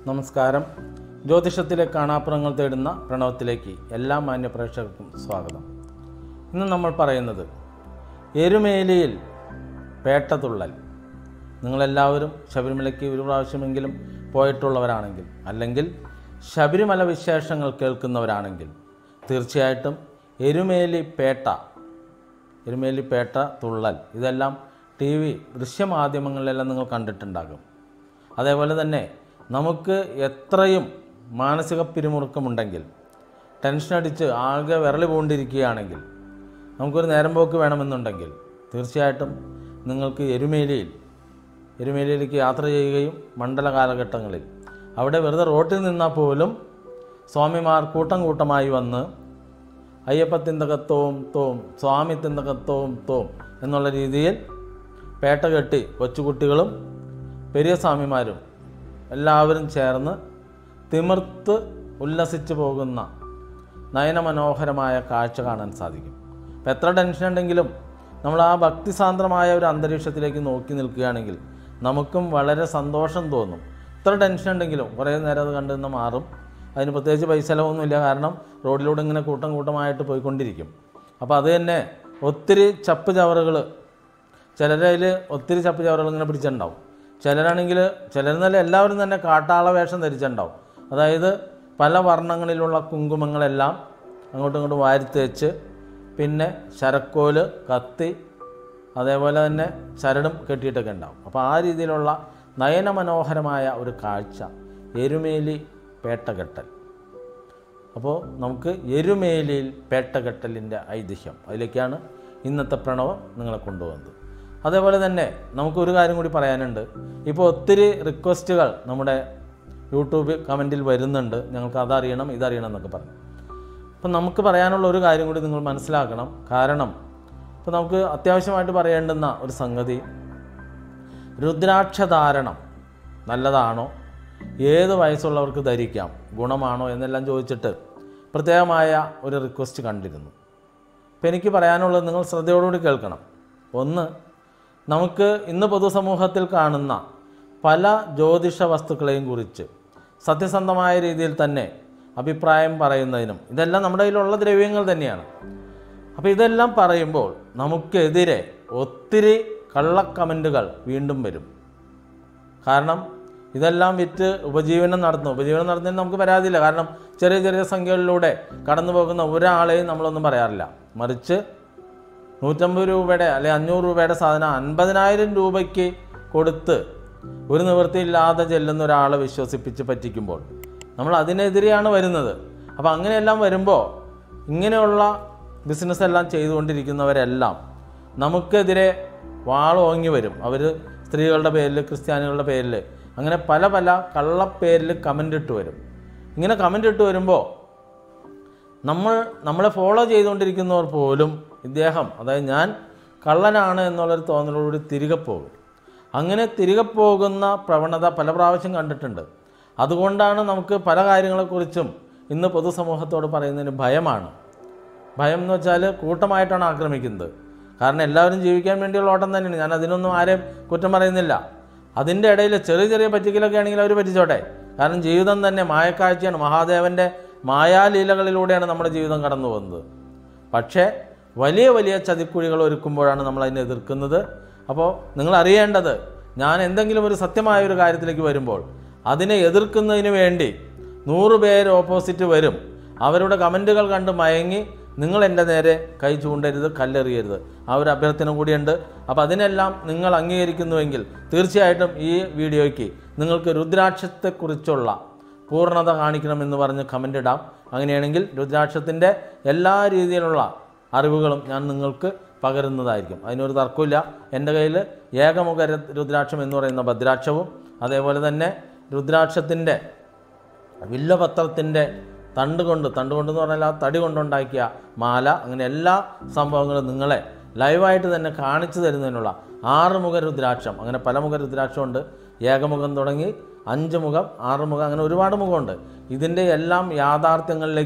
നമസ്കാരം ജ്യോതിഷത്തിലെ കാണാപ്പുറങ്ങൾ തേടുന്ന പ്രണവത്തിലേക്ക് എല്ലാ മാന്യ പ്രേക്ഷകർക്കും സ്വാഗതം ഇന്ന് നമ്മൾ പറയുന്നത് എരുമേലിയിൽ പേട്ടതുള്ളൽ നിങ്ങളെല്ലാവരും ശബരിമലയ്ക്ക് ഒരു പ്രാവശ്യമെങ്കിലും പോയിട്ടുള്ളവരാണെങ്കിൽ അല്ലെങ്കിൽ ശബരിമല വിശേഷങ്ങൾ കേൾക്കുന്നവരാണെങ്കിൽ തീർച്ചയായിട്ടും എരുമേലി പേട്ട എരുമേലി പേട്ട തുള്ളൽ ഇതെല്ലാം ടി വി ദൃശ്യമാധ്യമങ്ങളിലെല്ലാം നിങ്ങൾ കണ്ടിട്ടുണ്ടാകും അതേപോലെ തന്നെ നമുക്ക് എത്രയും മാനസിക പിരിമുറുക്കമുണ്ടെങ്കിൽ ടെൻഷൻ അടിച്ച് ആകെ വിരളി പൂണ്ടിരിക്കുകയാണെങ്കിൽ നമുക്കൊരു നേരം പോക്ക് വേണമെന്നുണ്ടെങ്കിൽ തീർച്ചയായിട്ടും നിങ്ങൾക്ക് എരുമേലിയിൽ എരുമേലിയിലേക്ക് യാത്ര ചെയ്യുകയും മണ്ഡല കാലഘട്ടങ്ങളിൽ അവിടെ വെറുതെ റോട്ടിൽ നിന്നാൽ പോലും സ്വാമിമാർ കൂട്ടം കൂട്ടമായി വന്ന് അയ്യപ്പത്തിന്തകത്തോം തോം സ്വാമി തിന്തകത്തോം തോം എന്നുള്ള രീതിയിൽ പേട്ട കെട്ടി കൊച്ചുകുട്ടികളും പെരിയ സ്വാമിമാരും എല്ലാവരും ചേർന്ന് തിമിർത്ത് ഉല്ലസിച്ചു പോകുന്ന നയനമനോഹരമായ കാഴ്ച കാണാൻ സാധിക്കും അപ്പം എത്ര ടെൻഷൻ ഉണ്ടെങ്കിലും നമ്മൾ ആ ഭക്തിസാന്ദ്രമായ ഒരു അന്തരീക്ഷത്തിലേക്ക് നോക്കി നിൽക്കുകയാണെങ്കിൽ നമുക്കും വളരെ സന്തോഷം തോന്നും എത്ര ടെൻഷൻ ഉണ്ടെങ്കിലും കുറേ നേരം അത് കണ്ടു നിന്ന് മാറും അതിന് പ്രത്യേകിച്ച് പൈസ ചിലവൊന്നുമില്ല കാരണം റോഡിലൂടെ ഇങ്ങനെ കൂട്ടം കൂട്ടമായിട്ട് പോയിക്കൊണ്ടിരിക്കും അപ്പോൾ അത് തന്നെ ഒത്തിരി ചപ്പ് ചവറുകൾ ചിലരെ അതിൽ ഒത്തിരി ചപ്പ് ചവറുകൾ ഇങ്ങനെ പിടിച്ചിട്ടുണ്ടാവും ചിലരാണെങ്കിൽ ചിലരെന്നല്ല എല്ലാവരും തന്നെ കാട്ടാള വേഷം ധരിച്ചിട്ടുണ്ടാവും അതായത് പല വർണ്ണങ്ങളിലുള്ള കുങ്കുമങ്ങളെല്ലാം അങ്ങോട്ടും ഇങ്ങോട്ടും വാരിത്തേച്ച് പിന്നെ ശരക്കോല് കത്തി അതേപോലെ തന്നെ ചരടും കെട്ടിയിട്ടൊക്കെ ഉണ്ടാവും അപ്പോൾ ആ രീതിയിലുള്ള നയനമനോഹരമായ ഒരു കാഴ്ച എരുമേലി പേട്ടകെട്ടൽ അപ്പോൾ നമുക്ക് എരുമേലിയിൽ പേട്ടകെട്ടലിൻ്റെ ഐതിഹ്യം അതിലേക്കാണ് ഇന്നത്തെ പ്രണവം നിങ്ങളെ കൊണ്ടുവന്നത് അതേപോലെ തന്നെ നമുക്കൊരു കാര്യം കൂടി പറയാനുണ്ട് ഇപ്പോൾ ഒത്തിരി റിക്വസ്റ്റുകൾ നമ്മുടെ യൂട്യൂബ് കമൻറ്റിൽ വരുന്നുണ്ട് ഞങ്ങൾക്ക് അതറിയണം ഇതറിയണം എന്നൊക്കെ പറഞ്ഞു അപ്പം നമുക്ക് പറയാനുള്ള ഒരു കാര്യം കൂടി നിങ്ങൾ മനസ്സിലാക്കണം കാരണം ഇപ്പോൾ നമുക്ക് അത്യാവശ്യമായിട്ട് പറയേണ്ടുന്ന ഒരു സംഗതി രുദ്രാക്ഷധാരണം നല്ലതാണോ ഏത് വയസ്സുള്ളവർക്ക് ധരിക്കാം ഗുണമാണോ എന്നെല്ലാം ചോദിച്ചിട്ട് പ്രത്യേകമായ ഒരു റിക്വസ്റ്റ് കണ്ടിരുന്നു അപ്പോൾ എനിക്ക് പറയാനുള്ളത് നിങ്ങൾ ശ്രദ്ധയോടുകൂടി കേൾക്കണം ഒന്ന് നമുക്ക് ഇന്ന് പൊതുസമൂഹത്തിൽ കാണുന്ന പല ജ്യോതിഷ വസ്തുക്കളെയും കുറിച്ച് സത്യസന്ധമായ രീതിയിൽ തന്നെ അഭിപ്രായം പറയുന്നതിനും ഇതെല്ലാം നമ്മുടെ കയ്യിലുള്ള ദ്രവ്യങ്ങൾ തന്നെയാണ് അപ്പോൾ ഇതെല്ലാം പറയുമ്പോൾ നമുക്കെതിരെ ഒത്തിരി കള്ള കമൻറ്റുകൾ വീണ്ടും വരും കാരണം ഇതെല്ലാം വിറ്റ് ഉപജീവനം നടത്തുന്നു ഉപജീവനം നടത്തുന്നതിന് നമുക്ക് പരാതിയില്ല കാരണം ചെറിയ ചെറിയ സംഖ്യകളിലൂടെ കടന്നു പോകുന്ന ഒരാളെയും നമ്മളൊന്നും പറയാറില്ല മറിച്ച് നൂറ്റമ്പത് രൂപയുടെ അല്ലെ അഞ്ഞൂറ് രൂപയുടെ സാധനം അൻപതിനായിരം രൂപയ്ക്ക് കൊടുത്ത് ഒരു നിവൃത്തിയില്ലാതെ ചെല്ലുന്ന ഒരാളെ വിശ്വസിപ്പിച്ച് പറ്റിക്കുമ്പോൾ നമ്മൾ അതിനെതിരെയാണ് വരുന്നത് അപ്പോൾ അങ്ങനെയെല്ലാം വരുമ്പോൾ ഇങ്ങനെയുള്ള ബിസിനസ് എല്ലാം ചെയ്തുകൊണ്ടിരിക്കുന്നവരെല്ലാം നമുക്കെതിരെ വാളോങ്ങി വരും അവർ സ്ത്രീകളുടെ പേരിൽ ക്രിസ്ത്യാനികളുടെ പേരിൽ അങ്ങനെ പല പല കള്ളപ്പേരിൽ കമൻ്റ് ഇട്ട് വരും ഇങ്ങനെ കമൻ്റ് ഇട്ട് വരുമ്പോൾ നമ്മൾ നമ്മളെ ഫോളോ ചെയ്തുകൊണ്ടിരിക്കുന്നവർ പോലും ഇദ്ദേഹം അതായത് ഞാൻ കള്ളനാണ് എന്നുള്ളൊരു തോന്നലോടുകൂടി തിരികെ പോകും അങ്ങനെ തിരികെ പോകുന്ന പ്രവണത പല പ്രാവശ്യം കണ്ടിട്ടുണ്ട് അതുകൊണ്ടാണ് നമുക്ക് പല കാര്യങ്ങളെക്കുറിച്ചും ഇന്ന് പൊതുസമൂഹത്തോട് പറയുന്നതിന് ഭയമാണ് ഭയം എന്ന് വെച്ചാൽ കൂട്ടമായിട്ടാണ് ആക്രമിക്കുന്നത് കാരണം എല്ലാവരും ജീവിക്കാൻ വേണ്ടിയുള്ള ഓട്ടം തന്നെയാണ് ഞാൻ അതിനൊന്നും ആരെയും കുറ്റം പറയുന്നില്ല അതിൻ്റെ ഇടയിൽ ചെറിയ ചെറിയ പറ്റിക്കലൊക്കെ ആണെങ്കിൽ അവർ പറ്റിച്ചോട്ടെ കാരണം ജീവിതം തന്നെ മായക്കാഴ്ചയാണ് മഹാദേവൻ്റെ മായാലീലകളിലൂടെയാണ് നമ്മുടെ ജീവിതം കടന്നു പോകുന്നത് പക്ഷേ വലിയ വലിയ ചതിക്കുഴികൾ ഒരുക്കുമ്പോഴാണ് നമ്മൾ അതിനെ എതിർക്കുന്നത് അപ്പോൾ നിങ്ങൾ അറിയേണ്ടത് ഞാൻ എന്തെങ്കിലും ഒരു സത്യമായ ഒരു കാര്യത്തിലേക്ക് വരുമ്പോൾ അതിനെ എതിർക്കുന്നതിന് വേണ്ടി നൂറ് പേര് ഓപ്പോസിറ്റ് വരും അവരുടെ കമൻറ്റുകൾ കണ്ട് മയങ്ങി നിങ്ങൾ എൻ്റെ നേരെ കൈ ചൂണ്ടരുത് കല്ലെറിയരുത് ആ ഒരു അഭ്യർത്ഥന കൂടിയുണ്ട് അപ്പോൾ അതിനെല്ലാം നിങ്ങൾ അംഗീകരിക്കുന്നുവെങ്കിൽ തീർച്ചയായിട്ടും ഈ വീഡിയോയ്ക്ക് നിങ്ങൾക്ക് രുദ്രാക്ഷത്തെക്കുറിച്ചുള്ള പൂർണ്ണത കാണിക്കണമെന്ന് പറഞ്ഞ് കമൻ്റ് ഇടാം അങ്ങനെയാണെങ്കിൽ രുദ്രാക്ഷത്തിൻ്റെ എല്ലാ രീതിയിലുള്ള അറിവുകളും ഞാൻ നിങ്ങൾക്ക് പകരുന്നതായിരിക്കും അതിനൊരു തർക്കമില്ല എൻ്റെ കയ്യിൽ ഏകമുഖ ര- രുദ്രാക്ഷം എന്ന് പറയുന്ന ഭദ്രാക്ഷവും അതേപോലെ തന്നെ രുദ്രാക്ഷത്തിൻ്റെ വില്ലപത്രത്തിൻ്റെ തണ്ട് കൊണ്ട് തണ്ട് കൊണ്ട് എന്ന് പറഞ്ഞാൽ ആ തടി കൊണ്ടുണ്ടാക്കിയ മാല അങ്ങനെ എല്ലാ സംഭവങ്ങളും നിങ്ങളെ ലൈവായിട്ട് തന്നെ കാണിച്ചു തരുന്നതിനുള്ള ആറുമുഖ രുദ്രാക്ഷം അങ്ങനെ പല മുഖ രുദ്രാക്ഷമുണ്ട് ഏകമുഖം തുടങ്ങി അഞ്ച് മുഖം ആറ് മുഖം അങ്ങനെ ഒരുപാട് മുഖമുണ്ട് ഇതിൻ്റെ എല്ലാം യാഥാർത്ഥ്യങ്ങളിലേക്ക്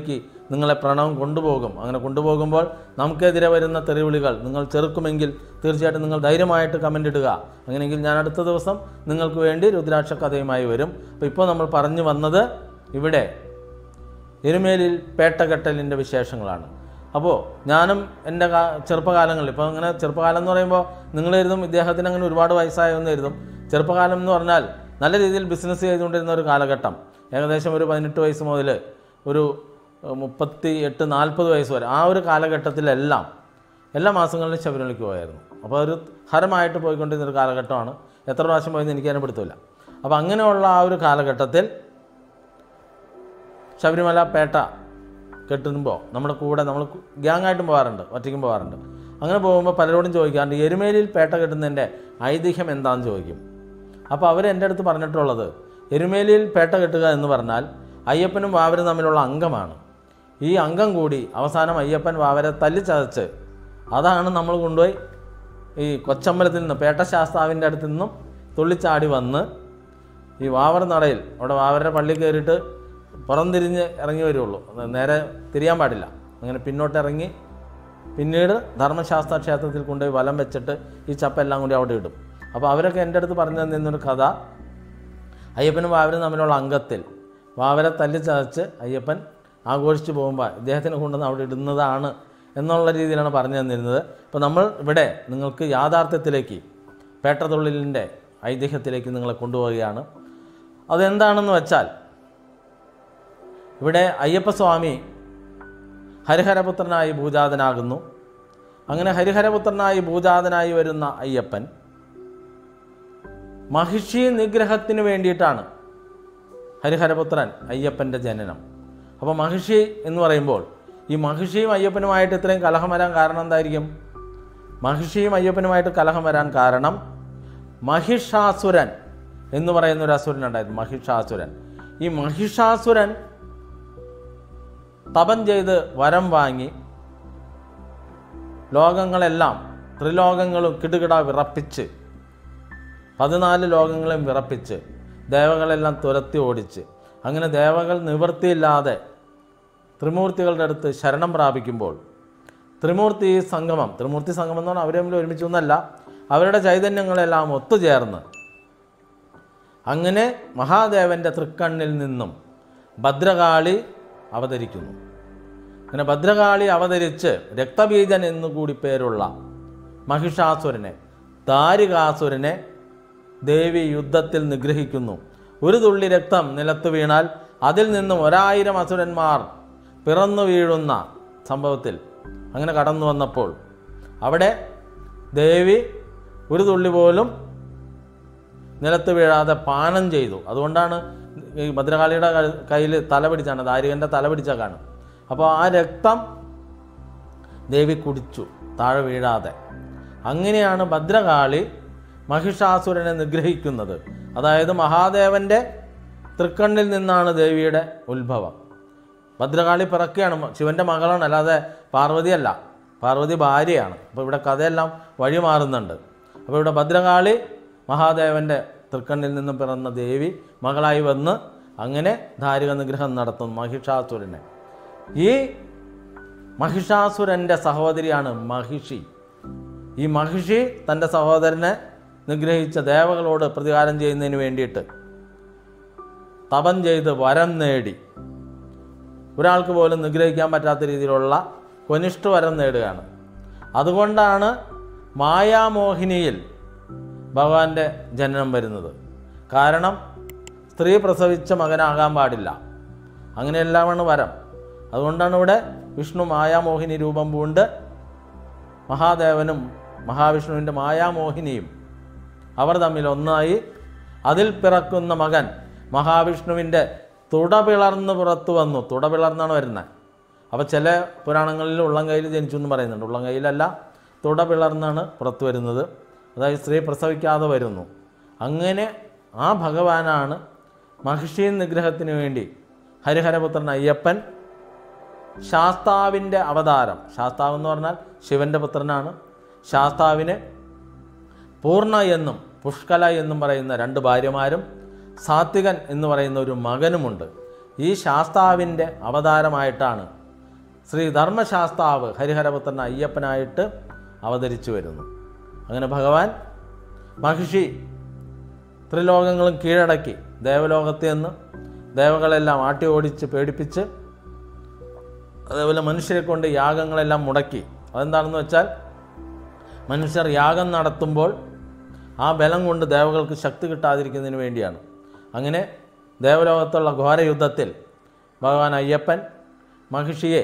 നിങ്ങളെ പ്രണവം കൊണ്ടുപോകും അങ്ങനെ കൊണ്ടുപോകുമ്പോൾ നമുക്കെതിരെ വരുന്ന തെറിവിളികൾ നിങ്ങൾ ചെറുക്കുമെങ്കിൽ തീർച്ചയായിട്ടും നിങ്ങൾ ധൈര്യമായിട്ട് കമൻ്റ് ഇടുക അങ്ങനെയെങ്കിൽ ഞാൻ അടുത്ത ദിവസം നിങ്ങൾക്ക് വേണ്ടി രുദ്രാക്ഷ കഥയുമായി വരും അപ്പോൾ ഇപ്പോൾ നമ്മൾ പറഞ്ഞു വന്നത് ഇവിടെ എരുമേലിൽ പേട്ടകെട്ടലിൻ്റെ വിശേഷങ്ങളാണ് അപ്പോൾ ഞാനും എൻ്റെ കാ ചെറുപ്പകാലങ്ങളിൽ ഇപ്പോൾ അങ്ങനെ ചെറുപ്പകാലം എന്ന് പറയുമ്പോൾ നിങ്ങൾ എഴുതും ഇദ്ദേഹത്തിന് അങ്ങനെ ഒരുപാട് വയസ്സായെന്ന് എഴുതും ചെറുപ്പകാലം എന്ന് പറഞ്ഞാൽ നല്ല രീതിയിൽ ബിസിനസ് ചെയ്തുകൊണ്ടിരുന്ന ഒരു കാലഘട്ടം ഏകദേശം ഒരു പതിനെട്ട് വയസ്സ് മുതൽ ഒരു ഏഹ്, മുപ്പത്തി എട്ട് നാൽപ്പത് വയസ്സ് വരെ ആ ഒരു കാലഘട്ടത്തിലെല്ലാം എല്ലാ മാസങ്ങളിലും ശബരിമലയ്ക്ക് പോയായിരുന്നു അപ്പോൾ ഒരു ഹരമായിട്ട് പോയിക്കൊണ്ടിരുന്ന ഒരു കാലഘട്ടമാണ് എത്ര പ്രാവശ്യം പോയെന്ന് എനിക്ക് അനുഭവത്തില്ല അപ്പോൾ അങ്ങനെയുള്ള ആ ഒരു കാലഘട്ടത്തിൽ ശബരിമല പേട്ട കെട്ടുമ്പോൾ നമ്മുടെ കൂടെ നമ്മൾ ഗ്യാങ്ങായിട്ടും പോകാറുണ്ട് ഒറ്റയ്ക്കും പോകാറുണ്ട് അങ്ങനെ പോകുമ്പോൾ പലരോടും ചോദിക്കാറുണ്ട് എരുമേലിയിൽ പേട്ട കെട്ടുന്നതിൻ്റെ ഐതിഹ്യം എന്താണെന്ന് ചോദിക്കും അപ്പോൾ അവർ എൻ്റെ അടുത്ത് പറഞ്ഞിട്ടുള്ളത് എരുമേലിയിൽ പേട്ട കെട്ടുക എന്ന് പറഞ്ഞാൽ അയ്യപ്പനും വാവരും തമ്മിലുള്ള അംഗമാണ് ഈ അംഗം കൂടി അവസാനം അയ്യപ്പൻ വാവരെ തല്ലിച്ചതച്ച് അതാണ് നമ്മൾ കൊണ്ടുപോയി ഈ കൊച്ചമ്പലത്തിൽ നിന്ന് പേട്ട ശാസ്താവിൻ്റെ അടുത്ത് നിന്നും തുള്ളിച്ചാടി വന്ന് ഈ വാവർ നടയിൽ അവിടെ വാവരുടെ പള്ളി കയറിയിട്ട് പുറം തിരിഞ്ഞ് ഇറങ്ങി വരുള്ളൂ നേരെ തിരിയാൻ പാടില്ല അങ്ങനെ പിന്നോട്ട് ഇറങ്ങി പിന്നീട് ധർമ്മശാസ്ത്ര ക്ഷേത്രത്തിൽ കൊണ്ടുപോയി വലം വെച്ചിട്ട് ഈ ചപ്പെല്ലാം കൂടി അവിടെ ഇടും അപ്പോൾ അവരൊക്കെ എൻ്റെ അടുത്ത് പറഞ്ഞു തന്നിരുന്നൊരു കഥ അയ്യപ്പനും വാവരും തമ്മിലുള്ള അംഗത്തിൽ വാവരെ തല്ലി ചതച്ച് അയ്യപ്പൻ ആഘോഷിച്ച് പോകുമ്പോൾ ഇദ്ദേഹത്തിനെ കൊണ്ടുവന്ന് അവിടെ ഇടുന്നതാണ് എന്നുള്ള രീതിയിലാണ് പറഞ്ഞു തന്നിരുന്നത് അപ്പോൾ നമ്മൾ ഇവിടെ നിങ്ങൾക്ക് യാഥാർത്ഥ്യത്തിലേക്ക് പേട്ടതൊള്ളിലിൻ്റെ ഐതിഹ്യത്തിലേക്ക് നിങ്ങളെ കൊണ്ടുപോവുകയാണ് അതെന്താണെന്ന് വെച്ചാൽ ഇവിടെ അയ്യപ്പസ്വാമി ഹരിഹരപുത്രനായി ഭൂജാതനാകുന്നു അങ്ങനെ ഹരിഹരപുത്രനായി ഭൂജാതനായി വരുന്ന അയ്യപ്പൻ മഹിഷി നിഗ്രഹത്തിന് വേണ്ടിയിട്ടാണ് ഹരിഹരപുത്രൻ അയ്യപ്പൻ്റെ ജനനം അപ്പോൾ മഹിഷി എന്ന് പറയുമ്പോൾ ഈ മഹിഷിയും അയ്യപ്പനുമായിട്ട് ഇത്രയും കലഹം വരാൻ കാരണം എന്തായിരിക്കും മഹിഷിയും അയ്യപ്പനുമായിട്ട് കലഹം വരാൻ കാരണം മഹിഷാസുരൻ എന്ന് പറയുന്ന ഒരു അസുരൻ ഉണ്ടായിരുന്നു മഹിഷാസുരൻ ഈ മഹിഷാസുരൻ തപം ചെയ്ത് വരം വാങ്ങി ലോകങ്ങളെല്ലാം ത്രിലോകങ്ങളും കിടുകിട വിറപ്പിച്ച് പതിനാല് ലോകങ്ങളെയും വിറപ്പിച്ച് ദേവകളെല്ലാം തുരത്തി ഓടിച്ച് അങ്ങനെ ദേവകൾ നിവൃത്തിയില്ലാതെ ത്രിമൂർത്തികളുടെ അടുത്ത് ശരണം പ്രാപിക്കുമ്പോൾ ത്രിമൂർത്തി സംഗമം ത്രിമൂർത്തി സംഗമം എന്ന് പറഞ്ഞാൽ അവർ തമ്മിൽ ഒരുമിച്ചൊന്നല്ല അവരുടെ ചൈതന്യങ്ങളെല്ലാം ഒത്തുചേർന്ന് അങ്ങനെ മഹാദേവൻ്റെ തൃക്കണ്ണിൽ നിന്നും ഭദ്രകാളി അവതരിക്കുന്നു അങ്ങനെ ഭദ്രകാളി അവതരിച്ച് രക്തബീജൻ എന്നുകൂടി പേരുള്ള മഹിഷാസുരനെ ദാരികാസുരനെ ദേവി യുദ്ധത്തിൽ നിഗ്രഹിക്കുന്നു ഒരു തുള്ളി രക്തം നിലത്ത് വീണാൽ അതിൽ നിന്നും ഒരായിരം അസുരന്മാർ പിറന്നു വീഴുന്ന സംഭവത്തിൽ അങ്ങനെ കടന്നു വന്നപ്പോൾ അവിടെ ദേവി ഒരു തുള്ളി പോലും നിലത്ത് വീഴാതെ പാനം ചെയ്തു അതുകൊണ്ടാണ് ഈ ഭദ്രകാളിയുടെ കയ്യിൽ തല പിടിച്ചാണ് ദാരികൻ്റെ തല പിടിച്ച കാണും അപ്പോൾ ആ രക്തം ദേവി കുടിച്ചു താഴെ വീഴാതെ അങ്ങനെയാണ് ഭദ്രകാളി മഹിഷാസുരനെ നിഗ്രഹിക്കുന്നത് അതായത് മഹാദേവൻ്റെ തൃക്കണ്ണിൽ നിന്നാണ് ദേവിയുടെ ഉത്ഭവം ഭദ്രകാളി പിറക്കുകയാണ് ശിവൻ്റെ മകളാണ് അല്ലാതെ പാർവതിയല്ല പാർവതി ഭാര്യയാണ് അപ്പോൾ ഇവിടെ കഥയെല്ലാം വഴി മാറുന്നുണ്ട് അപ്പോൾ ഇവിടെ ഭദ്രകാളി മഹാദേവൻ്റെ തൃക്കണ്ണിൽ നിന്നും പിറന്ന ദേവി മകളായി വന്ന് അങ്ങനെ ധാരിക നിഗ്രഹം നടത്തുന്നു മഹിഷാസുരനെ ഈ മഹിഷാസുരൻ്റെ സഹോദരിയാണ് മഹിഷി ഈ മഹിഷി തൻ്റെ സഹോദരനെ നിഗ്രഹിച്ച ദേവകളോട് പ്രതികാരം ചെയ്യുന്നതിന് വേണ്ടിയിട്ട് തപം ചെയ്ത് വരം നേടി ഒരാൾക്ക് പോലും നിഗ്രഹിക്കാൻ പറ്റാത്ത രീതിയിലുള്ള കൊനിഷ്ഠ വരം നേടുകയാണ് അതുകൊണ്ടാണ് മായാമോഹിനിയിൽ ഭഗവാന്റെ ജനനം വരുന്നത് കാരണം സ്ത്രീ പ്രസവിച്ച മകനാകാൻ പാടില്ല അങ്ങനെയെല്ലാമാണ് വരം അതുകൊണ്ടാണ് ഇവിടെ വിഷ്ണു മായാമോഹിനി രൂപം പൂണ്ട് മഹാദേവനും മഹാവിഷ്ണുവിൻ്റെ മായാമോഹിനിയും അവർ തമ്മിൽ ഒന്നായി അതിൽ പിറക്കുന്ന മകൻ മഹാവിഷ്ണുവിൻ്റെ തുട പിളർന്ന് പുറത്തു വന്നു തുട പിളർന്നാണ് വരുന്നത് അപ്പോൾ ചില പുരാണങ്ങളിൽ ഉള്ളം കയ്യിൽ ജനിച്ചു എന്ന് പറയുന്നുണ്ട് ഉള്ളം കയ്യിലല്ല തുട പിളർന്നാണ് പുറത്തു വരുന്നത് അതായത് സ്ത്രീ പ്രസവിക്കാതെ വരുന്നു അങ്ങനെ ആ ഭഗവാനാണ് മഹിഷി നിഗ്രഹത്തിന് വേണ്ടി ഹരിഹരപുത്രൻ അയ്യപ്പൻ ശാസ്താവിൻ്റെ അവതാരം ശാസ്താവ് എന്ന് പറഞ്ഞാൽ ശിവൻ്റെ പുത്രനാണ് ശാസ്താവിന് പൂർണ്ണ എന്നും പുഷ്കല എന്നും പറയുന്ന രണ്ട് ഭാര്യമാരും സാത്വികൻ എന്ന് പറയുന്ന ഒരു മകനുമുണ്ട് ഈ ശാസ്താവിൻ്റെ അവതാരമായിട്ടാണ് ശ്രീ ധർമ്മശാസ്താവ് ഹരിഹരപുത്രൻ അയ്യപ്പനായിട്ട് അവതരിച്ചു വരുന്നു അങ്ങനെ ഭഗവാൻ മഹിഷി ത്രിലോകങ്ങളും കീഴടക്കി ദേവലോകത്തിൽ നിന്ന് ദേവകളെല്ലാം ആട്ടി ഓടിച്ച് പേടിപ്പിച്ച് അതേപോലെ മനുഷ്യരെ കൊണ്ട് യാഗങ്ങളെല്ലാം മുടക്കി അതെന്താണെന്ന് വെച്ചാൽ മനുഷ്യർ യാഗം നടത്തുമ്പോൾ ആ ബലം കൊണ്ട് ദേവകൾക്ക് ശക്തി കിട്ടാതിരിക്കുന്നതിന് വേണ്ടിയാണ് അങ്ങനെ ദേവലോകത്തുള്ള ഘോരയുദ്ധത്തിൽ ഭഗവാൻ അയ്യപ്പൻ മഹിഷിയെ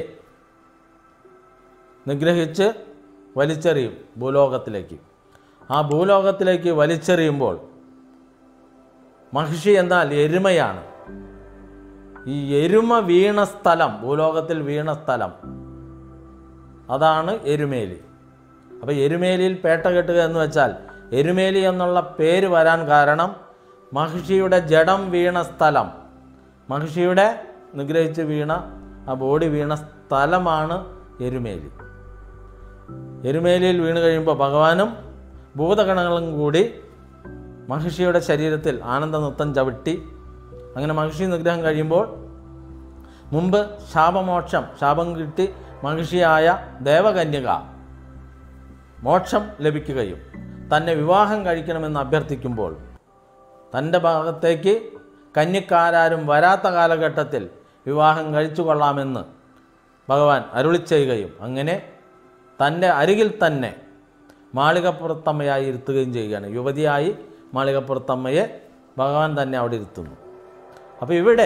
നിഗ്രഹിച്ച് വലിച്ചെറിയും ഭൂലോകത്തിലേക്ക് ആ ഭൂലോകത്തിലേക്ക് വലിച്ചെറിയുമ്പോൾ മഹിഷി എന്നാൽ എരുമയാണ് ഈ എരുമ വീണ സ്ഥലം ഭൂലോകത്തിൽ വീണ സ്ഥലം അതാണ് എരുമേലി അപ്പോൾ എരുമേലിയിൽ പേട്ട കെട്ടുക എന്ന് വെച്ചാൽ എരുമേലി എന്നുള്ള പേര് വരാൻ കാരണം മഹിഷിയുടെ ജഡം വീണ സ്ഥലം മഹിഷിയുടെ നിഗ്രഹിച്ച് വീണ ആ ബോഡി വീണ സ്ഥലമാണ് എരുമേലി എരുമേലിയിൽ വീണ് കഴിയുമ്പോൾ ഭഗവാനും ഭൂതഗണങ്ങളും കൂടി മഹിഷിയുടെ ശരീരത്തിൽ ആനന്ദ നൃത്തം ചവിട്ടി അങ്ങനെ മഹിഷി നിഗ്രഹം കഴിയുമ്പോൾ മുമ്പ് ശാപമോക്ഷം ശാപം കിട്ടി മഹിഷിയായ ദേവകന്യക മോക്ഷം ലഭിക്കുകയും തന്നെ വിവാഹം കഴിക്കണമെന്ന് അഭ്യർത്ഥിക്കുമ്പോൾ തൻ്റെ ഭാഗത്തേക്ക് കന്യക്കാരും വരാത്ത കാലഘട്ടത്തിൽ വിവാഹം കഴിച്ചു കൊള്ളാമെന്ന് ഭഗവാൻ അരുളി ചെയ്യുകയും അങ്ങനെ തൻ്റെ അരികിൽ തന്നെ മാളികപ്പുറത്തമ്മയായി ഇരുത്തുകയും ചെയ്യുകയാണ് യുവതിയായി മാളികപ്പുറത്തമ്മയെ ഭഗവാൻ തന്നെ അവിടെ ഇരുത്തുന്നു അപ്പോൾ ഇവിടെ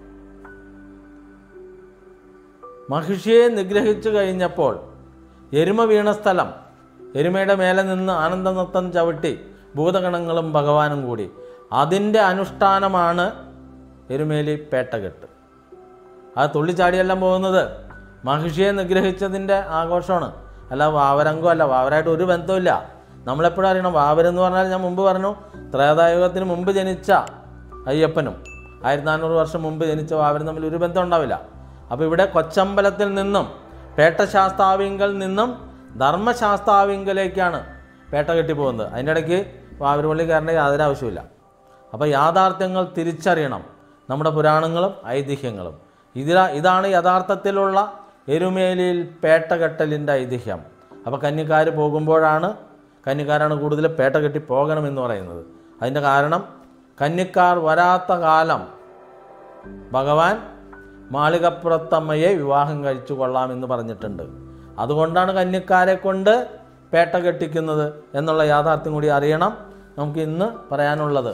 മഹിഷിയെ നിഗ്രഹിച്ചു കഴിഞ്ഞപ്പോൾ എരുമ വീണ സ്ഥലം എരുമയുടെ മേലെ നിന്ന് ആനന്ദനൃത്തം ചവിട്ടി ഭൂതഗണങ്ങളും ഭഗവാനും കൂടി അതിൻ്റെ അനുഷ്ഠാനമാണ് എരുമേലി പേട്ടകെട്ട് ആ തുള്ളിച്ചാടിയെല്ലാം പോകുന്നത് മഹിഷിയെ നിഗ്രഹിച്ചതിൻ്റെ ആഘോഷമാണ് അല്ല വാവരംഗം അല്ല വാവരായിട്ട് ഒരു ബന്ധമില്ല നമ്മളെപ്പോഴും അറിയണം വാവരെന്ന് പറഞ്ഞാൽ ഞാൻ മുമ്പ് പറഞ്ഞു ത്രേതായുഗത്തിന് മുമ്പ് ജനിച്ച അയ്യപ്പനും ആയിരത്തി നാനൂറ് വർഷം മുമ്പ് ജനിച്ച വാവരും തമ്മിൽ ഒരു ബന്ധം ഉണ്ടാവില്ല അപ്പോൾ ഇവിടെ കൊച്ചമ്പലത്തിൽ നിന്നും പേട്ടശാസ്താവിങ്കൽ നിന്നും ധർമ്മശാസ്താവിങ്കലേക്കാണ് പേട്ട കെട്ടി പോകുന്നത് അതിൻ്റെ ഇടയ്ക്ക് വാവരുപള്ളി കയറേണ്ട യാതൊരു ആവശ്യമില്ല അപ്പോൾ യാഥാർത്ഥ്യങ്ങൾ തിരിച്ചറിയണം നമ്മുടെ പുരാണങ്ങളും ഐതിഹ്യങ്ങളും ഇതിലാ ഇതാണ് യഥാർത്ഥത്തിലുള്ള എരുമേലിയിൽ പേട്ടകെട്ടലിൻ്റെ ഐതിഹ്യം അപ്പോൾ കന്നിക്കാർ പോകുമ്പോഴാണ് കന്നിക്കാരാണ് കൂടുതൽ പേട്ട കെട്ടി പോകണമെന്ന് പറയുന്നത് അതിൻ്റെ കാരണം കന്നിക്കാർ വരാത്ത കാലം ഭഗവാൻ മാളികപ്പുറത്തമ്മയെ വിവാഹം കഴിച്ചു കൊള്ളാമെന്ന് പറഞ്ഞിട്ടുണ്ട് അതുകൊണ്ടാണ് കന്യക്കാരെ കൊണ്ട് പേട്ട കെട്ടിക്കുന്നത് എന്നുള്ള യാഥാർത്ഥ്യം കൂടി അറിയണം നമുക്ക് ഇന്ന് പറയാനുള്ളത്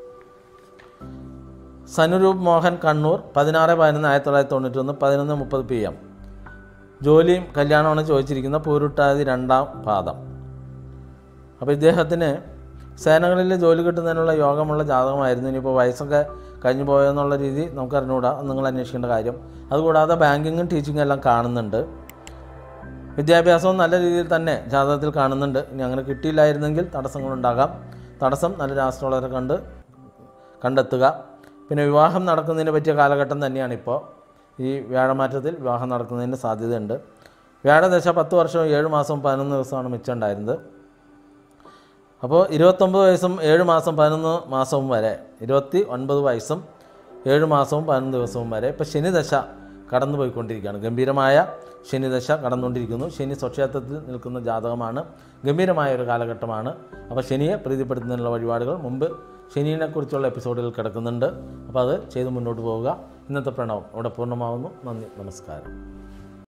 സനുരൂപ് മോഹൻ കണ്ണൂർ പതിനാറ് പതിനൊന്ന് ആയിരത്തി തൊള്ളായിരത്തി തൊണ്ണൂറ്റി ഒന്ന് പതിനൊന്ന് മുപ്പത് പി എം ജോലിയും കല്യാണമാണ് ചോദിച്ചിരിക്കുന്ന പൂരുട്ടാതി രണ്ടാം പാദം അപ്പോൾ ഇദ്ദേഹത്തിന് സേനകളിൽ ജോലി കിട്ടുന്നതിനുള്ള യോഗമുള്ള ജാതകമായിരുന്നു ഇനിയിപ്പോൾ വയസ്സൊക്കെ കഴിഞ്ഞു പോയെന്നുള്ള രീതി നമുക്ക് അറിഞ്ഞുകൂടാ അത് നിങ്ങൾ അന്വേഷിക്കേണ്ട കാര്യം അതുകൂടാതെ ബാങ്കിങ്ങും ടീച്ചിങ്ങും എല്ലാം കാണുന്നുണ്ട് വിദ്യാഭ്യാസവും നല്ല രീതിയിൽ തന്നെ ജാതകത്തിൽ കാണുന്നുണ്ട് ഇനി അങ്ങനെ കിട്ടിയില്ലായിരുന്നെങ്കിൽ തടസ്സങ്ങളുണ്ടാകാം തടസ്സം നല്ലൊരു ആസ്ട്രോളറെ കണ്ട് കണ്ടെത്തുക പിന്നെ വിവാഹം നടക്കുന്നതിന് പറ്റിയ കാലഘട്ടം തന്നെയാണ് ഇപ്പോൾ ഈ വ്യാഴമാറ്റത്തിൽ വിവാഹം നടക്കുന്നതിന് സാധ്യതയുണ്ട് വ്യാഴദശ പത്ത് വർഷവും ഏഴ് മാസവും പതിനൊന്ന് ദിവസമാണ് മിച്ചം ഉണ്ടായിരുന്നത് അപ്പോൾ ഇരുപത്തൊമ്പത് വയസ്സും ഏഴ് മാസം പതിനൊന്ന് മാസവും വരെ ഇരുപത്തി ഒൻപത് വയസ്സും ഏഴ് മാസവും പതിനൊന്ന് ദിവസവും വരെ ഇപ്പോൾ ശനിദശ കടന്നു പോയിക്കൊണ്ടിരിക്കുകയാണ് ഗംഭീരമായ ശനിദശ കടന്നുകൊണ്ടിരിക്കുന്നു ശനി സ്വക്ഷേത്രത്തിൽ നിൽക്കുന്ന ജാതകമാണ് ഗംഭീരമായ ഒരു കാലഘട്ടമാണ് അപ്പോൾ ശനിയെ പ്രീതിപ്പെടുത്തുന്നതിനുള്ള വഴിപാടുകൾ മുമ്പ് ശനിയെക്കുറിച്ചുള്ള എപ്പിസോഡുകൾ കിടക്കുന്നുണ്ട് അപ്പോൾ അത് ചെയ്ത് മുന്നോട്ട് പോവുക ഇന്നത്തെ പ്രണവം ഇവിടെ പൂർണ്ണമാവുന്നു നന്ദി നമസ്കാരം